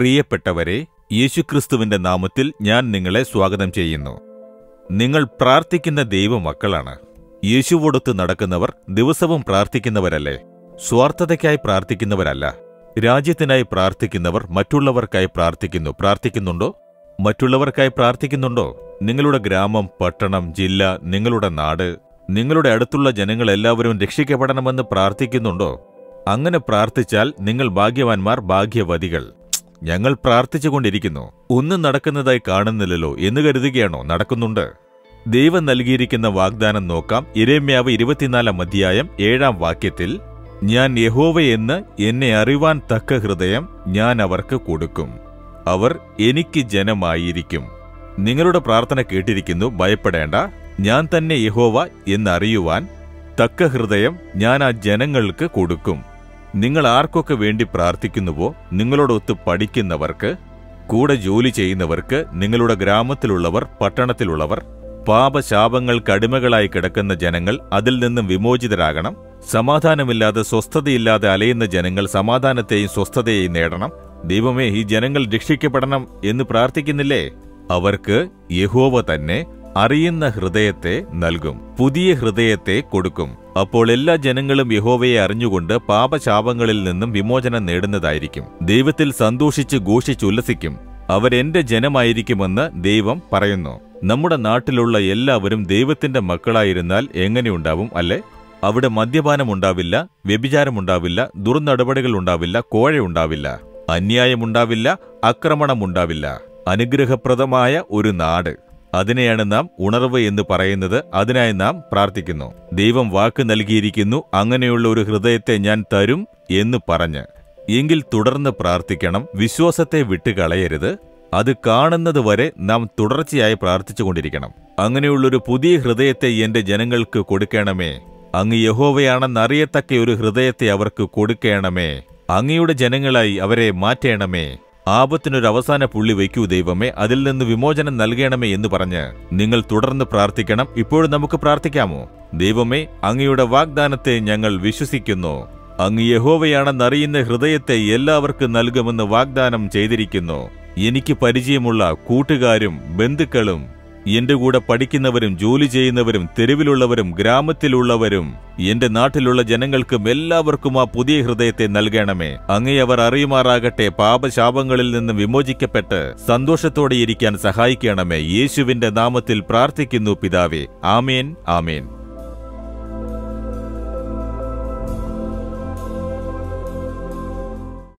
പ്രിയപ്പെട്ടവരെ യേശുക്രിസ്തുവിന്റെ നാമത്തിൽ ഞാൻ നിങ്ങളെ സ്വാഗതം ചെയ്യുന്നു നിങ്ങൾ പ്രാർത്ഥിക്കുന്ന ദൈവമക്കളാണ് യേശുവോടൊത്ത് നടക്കുന്നവർ ദിവസവും പ്രാർത്ഥിക്കുന്നവരല്ലേ സ്വാർത്ഥതയ്ക്കായി പ്രാർത്ഥിക്കുന്നവരല്ല രാജ്യത്തിനായി പ്രാർത്ഥിക്കുന്നവർ മറ്റുള്ളവർക്കായി പ്രാർത്ഥിക്കുന്നു പ്രാർത്ഥിക്കുന്നുണ്ടോ മറ്റുള്ളവർക്കായി പ്രാർത്ഥിക്കുന്നുണ്ടോ നിങ്ങളുടെ ഗ്രാമം പട്ടണം ജില്ല നിങ്ങളുടെ നാട് നിങ്ങളുടെ അടുത്തുള്ള ജനങ്ങൾ എല്ലാവരും രക്ഷിക്കപ്പെടണമെന്ന് പ്രാർത്ഥിക്കുന്നുണ്ടോ അങ്ങനെ പ്രാർത്ഥിച്ചാൽ നിങ്ങൾ ഭാഗ്യവാന്മാർ ഭാഗ്യവതികൾ ഞങ്ങൾ പ്രാർത്ഥിച്ചുകൊണ്ടിരിക്കുന്നു ഒന്നും നടക്കുന്നതായി കാണുന്നില്ലല്ലോ എന്ന് കരുതുകയാണോ നടക്കുന്നുണ്ട് ദൈവം നൽകിയിരിക്കുന്ന വാഗ്ദാനം നോക്കാം ഇരമ്യാവ് ഇരുപത്തിനാലാം അധ്യായം ഏഴാം വാക്യത്തിൽ ഞാൻ യഹോവയെന്ന് എന്നെ അറിവാൻ തക്ക ഹൃദയം ഞാൻ അവർക്ക് കൊടുക്കും അവർ എനിക്ക് ജനമായിരിക്കും നിങ്ങളുടെ പ്രാർത്ഥന കേട്ടിരിക്കുന്നു ഭയപ്പെടേണ്ട ഞാൻ തന്നെ യഹോവ എന്നറിയുവാൻ തക്ക ഹൃദയം ഞാൻ ആ ജനങ്ങൾക്ക് കൊടുക്കും നിങ്ങൾ ആർക്കൊക്കെ വേണ്ടി പ്രാർത്ഥിക്കുന്നുവോ നിങ്ങളോടൊത്ത് പഠിക്കുന്നവർക്ക് കൂടെ ജോലി ചെയ്യുന്നവർക്ക് നിങ്ങളുടെ ഗ്രാമത്തിലുള്ളവർ പട്ടണത്തിലുള്ളവർ പാപശാപങ്ങൾക്ക് അടിമകളായി കിടക്കുന്ന ജനങ്ങൾ അതിൽ നിന്നും വിമോചിതരാകണം സമാധാനമില്ലാതെ സ്വസ്ഥതയില്ലാതെ അലയുന്ന ജനങ്ങൾ സമാധാനത്തെയും സ്വസ്ഥതയെയും നേടണം ദൈവമേ ഈ ജനങ്ങൾ രക്ഷിക്കപ്പെടണം എന്ന് പ്രാർത്ഥിക്കുന്നില്ലേ അവർക്ക് യഹോവ തന്നെ അറിയുന്ന ഹൃദയത്തെ നൽകും പുതിയ ഹൃദയത്തെ കൊടുക്കും അപ്പോൾ എല്ലാ ജനങ്ങളും യഹോവയെ അറിഞ്ഞുകൊണ്ട് പാപശാപങ്ങളിൽ നിന്നും വിമോചനം നേടുന്നതായിരിക്കും ദൈവത്തിൽ സന്തോഷിച്ച് ഘോഷിച്ചുല്ലസിക്കും അവരെന്റെ ജനമായിരിക്കുമെന്ന് ദൈവം പറയുന്നു നമ്മുടെ നാട്ടിലുള്ള എല്ലാവരും ദൈവത്തിന്റെ മക്കളായിരുന്നാൽ എങ്ങനെയുണ്ടാവും അല്ലേ അവിടെ മദ്യപാനം ഉണ്ടാവില്ല വ്യഭിചാരമുണ്ടാവില്ല ദുർനടപടികൾ ഉണ്ടാവില്ല കോഴയുണ്ടാവില്ല അന്യായമുണ്ടാവില്ല ആക്രമണമുണ്ടാവില്ല അനുഗ്രഹപ്രദമായ ഒരു നാട് അതിനെയാണ് നാം ഉണർവ് എന്ന് പറയുന്നത് അതിനായി നാം പ്രാർത്ഥിക്കുന്നു ദൈവം വാക്ക് നൽകിയിരിക്കുന്നു അങ്ങനെയുള്ള ഒരു ഹൃദയത്തെ ഞാൻ തരും എന്ന് പറഞ്ഞ് എങ്കിൽ തുടർന്ന് പ്രാർത്ഥിക്കണം വിശ്വാസത്തെ വിട്ടുകളയരുത് അത് കാണുന്നത് വരെ നാം തുടർച്ചയായി പ്രാർത്ഥിച്ചുകൊണ്ടിരിക്കണം അങ്ങനെയുള്ളൊരു പുതിയ ഹൃദയത്തെ എന്റെ ജനങ്ങൾക്ക് കൊടുക്കണമേ അങ്ങ് യഹോവയാണെന്നറിയത്തക്ക ഒരു ഹൃദയത്തെ അവർക്ക് കൊടുക്കണമേ അങ്ങയുടെ ജനങ്ങളായി അവരെ മാറ്റേണമേ ആപത്തിനൊരു അവസാന പുള്ളി വയ്ക്കൂ ദൈവമേ അതിൽ നിന്ന് വിമോചനം നൽകണമേ എന്ന് പറഞ്ഞ് നിങ്ങൾ തുടർന്ന് പ്രാർത്ഥിക്കണം ഇപ്പോഴും നമുക്ക് പ്രാർത്ഥിക്കാമോ ദൈവമേ അങ്ങയുടെ വാഗ്ദാനത്തെ ഞങ്ങൾ വിശ്വസിക്കുന്നു അങ്ങ് യഹോവയാണെന്നറിയുന്ന ഹൃദയത്തെ എല്ലാവർക്കും നൽകുമെന്ന് വാഗ്ദാനം ചെയ്തിരിക്കുന്നു എനിക്ക് പരിചയമുള്ള കൂട്ടുകാരും ബന്ധുക്കളും എന്റെ കൂടെ പഠിക്കുന്നവരും ജോലി ചെയ്യുന്നവരും തെരുവിലുള്ളവരും ഗ്രാമത്തിലുള്ളവരും എന്റെ നാട്ടിലുള്ള ജനങ്ങൾക്കും എല്ലാവർക്കും ആ പുതിയ ഹൃദയത്തെ നൽകണമേ അങ്ങേ അവർ അറിയുമാറാകട്ടെ പാപശാപങ്ങളിൽ നിന്ന് വിമോചിക്കപ്പെട്ട് സന്തോഷത്തോടെ ഇരിക്കാൻ സഹായിക്കണമേ യേശുവിന്റെ നാമത്തിൽ പ്രാർത്ഥിക്കുന്നു പിതാവേ ആമേൻ ആമേൻ